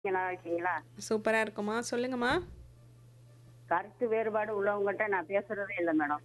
நல்லா இருக்கீங்களா சூப்பரா இருக்குமா சொல்லுங்கம்மா கருத்து வேறுபாடு உள்ளவங்ககிட்ட நான் பேசுறதே இல்லை மேடம்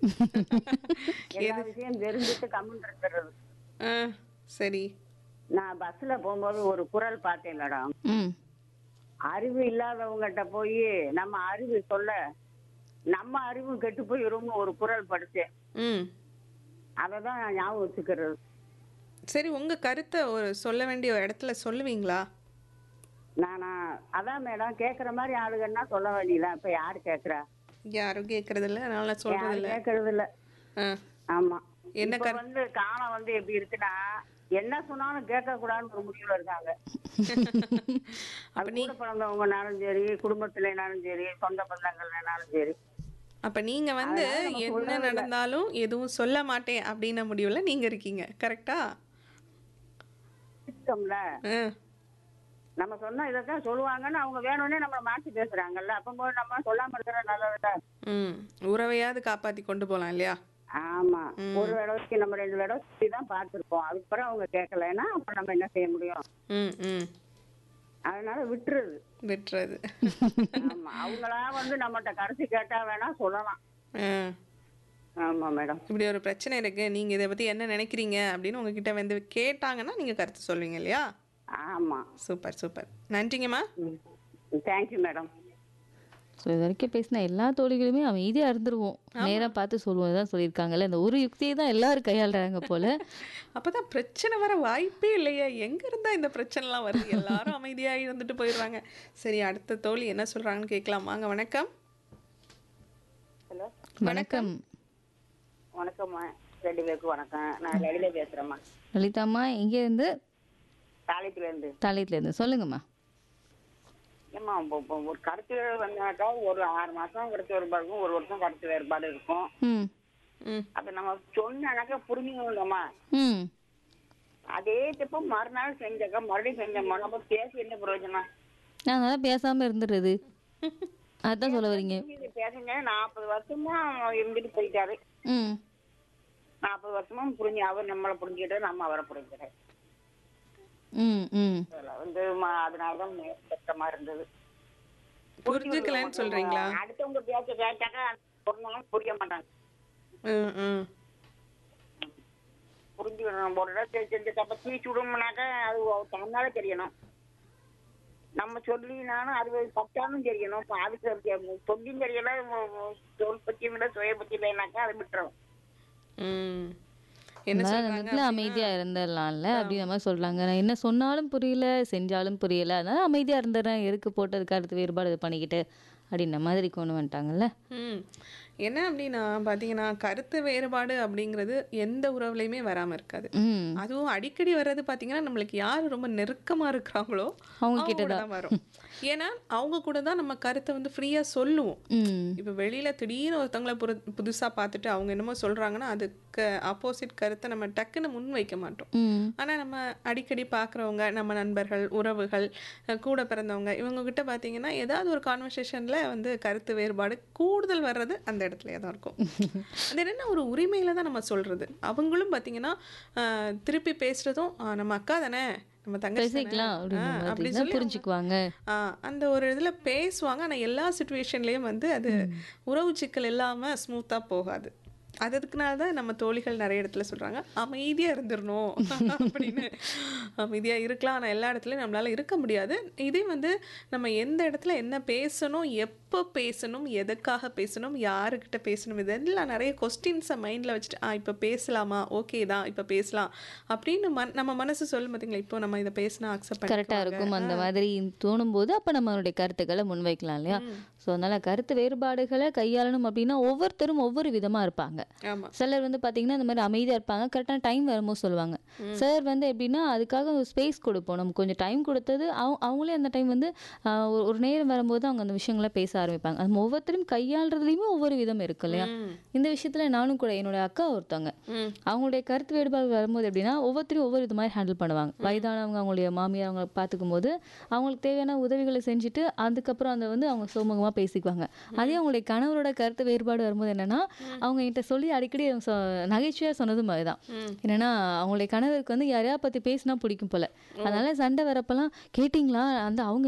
எல்லா விஷயம் தெரிஞ்சுட்டு கம்முன்னு இருக்கிறது ஆ சரி நான் பஸ்ல போகும்போது ஒரு குரல் பார்த்தேன் மேடம் ம் அறிவு இல்லாதவங்ககிட்ட போய் நம்ம அறிவு சொல்ல நம்ம அறிவு கெட்டு போயிரும்னு ஒரு குரல் படிச்சேன் ம் அதை தான் நான் ஞாபகம் வச்சுக்கிறது சரி உங்க கருத்தை ஒரு சொல்ல வேண்டிய ஒரு இடத்துல சொல்லுவீங்களா நானா அதான் மேடம் கேக்குற மாதிரி ஆளுங்கன்னா சொல்ல வேண்டியதான் இப்ப யாரு கேக்குறா யாரும் கேட்கறது இல்ல அதனால நான் சொல்றது யாரும் இல்ல கேக்குறது இல்ல ஆ ஆமா என்ன இப்ப வந்து காலம் வந்து எப்படி இருக்குன்னா என்ன சொன்னாலும் கேட்க கூடாதுன்னு ஒரு முடிவுல இருக்காங்க அது கூட பிறந்தவங்கனாலும் சரி குடும்பத்துலனாலும் சரி சொந்த பந்தங்கள்னாலும் சரி அப்ப நீங்க வந்து என்ன நடந்தாலும் எதுவும் சொல்ல மாட்டேன் அப்படின்ன முடிவுல நீங்க இருக்கீங்க கரெக்டா இருக்கோம்ல ஆ நம்ம சொன்னா இதைத்தான் சொல்லுவாங்கன்னு அவங்க வேணும்னே நம்மள மாற்றி பேசுறாங்கல்ல அப்ப போய் நம்ம சொல்லாம இருக்கிற நல்லதுதான் ம் உறவையாவது காப்பாத்தி கொண்டு போலாம் இல்லையா ஆமா ஒரு தடவைக்கு நம்ம ரெண்டு தடவை சுத்தி தான் பார்த்திருப்போம் அதுக்கப்புறம் அவங்க கேட்கலைன்னா அப்புறம் நம்ம என்ன செய்ய முடியும் ம் ம் அதனால விட்டுருது விட்டுறது ஆமா அவங்களா வந்து நம்மகிட்ட கருத்து கேட்டா வேணா சொல்லலாம் ஆ ஆமா மேடம் இப்படி ஒரு பிரச்சனை இருக்கு நீங்க இதை பத்தி என்ன நினைக்கிறீங்க அப்படின்னு உங்ககிட்ட வந்து கேட்டாங்கன்னா நீங்க கருத்து சொல்வீங்க இல்லையா ஆமா சூப்பர் சூப்பர் நன்றிங்கம்மா தேங்க்யூ மேடம் ஸோ இது வரைக்கும் பேசின எல்லா தோழிகளுமே அமைதியாக இருந்துருவோம் நேரம் பார்த்து சொல்லுவோம் தான் சொல்லியிருக்காங்கல்ல இந்த ஒரு யுக்தியை தான் எல்லாரும் கையாளுறாங்க போல அப்பதான் பிரச்சனை வர வாய்ப்பே இல்லையா எங்க இருந்தா இந்த பிரச்சனைலாம் வருது எல்லாரும் அமைதியா இருந்துட்டு போயிடுறாங்க சரி அடுத்த தோழி என்ன சொல்றாங்கன்னு கேட்கலாம் வாங்க வணக்கம் ஹலோ வணக்கம் வணக்கம்மா ரெண்டு பேருக்கும் வணக்கம் நான் லலிதா பேசுறேம்மா லலிதாம்மா இங்கேருந்து தாலித்துல இருந்து தாளையத்துலேருந்து சொல்லுங்கம்மா ஏம்மா இப்போ இப்போ ஒரு கருத்து வேறுபாடு வந்தாக்கா ஒரு ஆறு மாசம் கருத்து வேறுபாடு இருக்கும் ஒரு வருஷம் கருத்து வேறுபாடு இருக்கும் ம் ம் அதை நம்ம சொன்னாக்கா புரிஞ்சுக்கணும்லம்மா ம் அதே தப்பு மறுநாள் செஞ்சாக்கா மறுபடியும் செஞ்சோம்மா நம்ம பேசி என்ன பிரயோஜனம் நான் அதெல்லாம் பேசாமல் இருந்துடுறது அதான் சொல்ல வரீங்க இது பேசுங்க நாற்பது வருஷமா இருந்துட்டு போயிட்டாரு ம் நாற்பது வருஷமா புரிஞ்சு அவர் நம்மளை புரிஞ்சுக்கிட்டாரு நம்ம அவரை புரிஞ்சுக்கிட்டாரு ம் ம் அதுல வந்து ம- அதனாலதான் ம- கஷ்டமா இருந்தது புரிஞ்சுக்கலன்னு சொல்றீங்களா அடுத்தவங்க பேச்ச கேட்டாக்கா ஒரு நாள் புரிய மாட்டாங்க ம் ம் புரிஞ்சுக்கணும் ஒரு இடத்துல செஞ்ச தப்ப தீச்சு விடணும்னாக்கா அது தன்னால தெரியணும் நம்ம சொல்லினாலும் அது பட்டாலும் தெரியணும் இப்ப அதுக்கு அது சொல்லியும் தெரியல ம- ம- சொல் பத்தியும் இல்லை சுய பத்தி இல்லைனாக்கா அதை விட்டுரும் ம் என்ன அதனால சொல்றாங்க நேரத்தில் அமைதியாக இருந்துடலாம்ல அப்படின்ற மாதிரி சொல்கிறாங்க நான் என்ன சொன்னாலும் புரியல செஞ்சாலும் புரியல அதனால அமைதியாக இருந்துடுறேன் எதுக்கு போட்டதுக்கு அடுத்து வேறுபாடு இது பண்ணிக்கிட்டு அப்படின்ற மாதிரி கொண்டு வந்துட்டாங்கல்ல ம் என்ன அப்படின்னா பார்த்தீங்கன்னா கருத்து வேறுபாடு அப்படிங்கிறது எந்த உறவுலையுமே வராமல் இருக்காது ம் அதுவும் அடிக்கடி வர்றது பார்த்தீங்கன்னா நம்மளுக்கு யார் ரொம்ப நெருக்கமாக இருக்கிறாங்களோ அவங்க கிட்ட கூட தான் வரும் ஏன்னா அவங்க கூட தான் நம்ம கருத்தை வந்து ஃப்ரீயாக சொல்லுவோம் ம் இப்போ வெளியில் திடீர்னு ஒருத்தவங்கள புது புதுசாக பார்த்துட்டு அவங்க என்னமோ சொல்கிறாங்கன்னா அதுக்கு ஆப்போசிட் கருத்தை நம்ம டக்குன்னு முன் வைக்க மாட்டோம் ம் ஆனால் நம்ம அடிக்கடி பார்க்குறவங்க நம்ம நண்பர்கள் உறவுகள் அஹ் கூட பிறந்தவங்க இவங்க கிட்ட பார்த்தீங்கன்னா ஏதாவது ஒரு கான்வர்சேஷனில் வந்து கருத்து வேறுபாடு கூடுதல் வர்றது அந்த இடத்துலயே தான் இருக்கும் அது என்னென்ன ஒரு உரிமையில தான் நம்ம சொல்கிறது அவங்களும் பார்த்தீங்கன்னா அஹ், திருப்பி பேசுகிறதும் நம்ம அக்கா தானே நம்ம தங்கச்சி தானே? பேசிக்கலாம் அப்படின்ற ஆ, மாதிரி அப்படி தான் சொல்லி புரிஞ்சுக்குவாங்க ஆ, அந்த ஒரு இதில் பேசுவாங்க ஆனால் எல்லா சுச்சுவேஷன்லேயும் வந்து அது உறவு சிக்கல் இல்லாமல் ஸ்மூத்தாக போகாது அது அதுக்குனால தான் நம்ம தோழிகள் நிறைய இடத்துல சொல்கிறாங்க அமைதியாக இருந்துடணும் அப்படின்னு அமைதியாக இருக்கலாம் ஆனால் எல்லா இடத்துலையும் நம்மளால் இருக்க முடியாது இதே வந்து நம்ம எந்த இடத்துல என்ன பேசணும் எப்போ பேசணும் எதுக்காக பேசணும் யாருக்கிட்ட பேசணும் இதெல்லாம் நிறைய கொஸ்டின்ஸை மைண்டில் வச்சுட்டு ஆ இப்போ பேசலாமா ஓகே தான் இப்போ பேசலாம் அப்படின்னு மன் நம்ம மனசு சொல்லும் பார்த்தீங்களா இப்போ நம்ம இதை பேசினா அக்செப்ட் கரெக்டாக இருக்கும் அந்த மாதிரி தோணும்போது அப்போ நம்மளுடைய கருத்துக்களை முன்வைக்கலாம் இல்லையா ஸோ அதனால கருத்து வேறுபாடுகளை கையாளணும் அப்படின்னா ஒவ்வொருத்தரும் ஒவ்வொரு விதமாக இருப்பாங்க ஆமாம் சிலர் வந்து பார்த்தீங்கன்னா இந்த மாதிரி அமைதியாக இருப்பாங்க கரெக்டான டைம் வரும்போது சொல்லுவாங்க சார் வந்து எப்படின்னா அதுக்காக ஒரு ஸ்பேஸ் கொடுப்போம் நம்ம கொஞ்சம் டைம் கொடுத்தது அவங்க அவங்களே அந்த டைம் வந்து ஆஹ், ஒரு- ஒரு நேரம் வரும்போது அவங்க அந்த விஷயங்களை பேச ஆரம்பிப்பாங்க அது ஒவ்வொருத்தரும் கையாளுறதுலையுமே ஒவ்வொரு விதம் இருக்கு இல்லையா இந்த விஷயத்துல நானும் கூட என்னோட அக்கா ஒருத்தவங்க ம் அவங்களுடைய கருத்து வேறுபாடு வரும்போது எப்படின்னா ஒவ்வொருத்தரும் ஒவ்வொரு இது மாதிரி ஹேண்டில் பண்ணுவாங்க வயதானவங்க அவங்களுடைய மாமியார் அவங்க பார்த்துக்கும் போது அவங்களுக்கு தேவையான உதவிகளை செஞ்சுட்டு அதுக்கப்புறம் அதை வந்து அவங்க சுமூகமாக பேசிக்குவாங்க அதே அவங்களுடைய கணவரோட கருத்து வேறுபாடு வரும்போது என்னன்னா அவங்க என்கிட்ட சொல்லி அடிக்கடி அவங்க சொ- நகைச்சுவையா சொன்னது மாதிரி தான் என்னன்னா அவங்களுடைய கணவருக்கு வந்து யாரையா பத்தி பேசினா பிடிக்கும் போல அதனால சண்டை வரப்பெல்லாம் கேட்டிங்களா அந்த அவங்க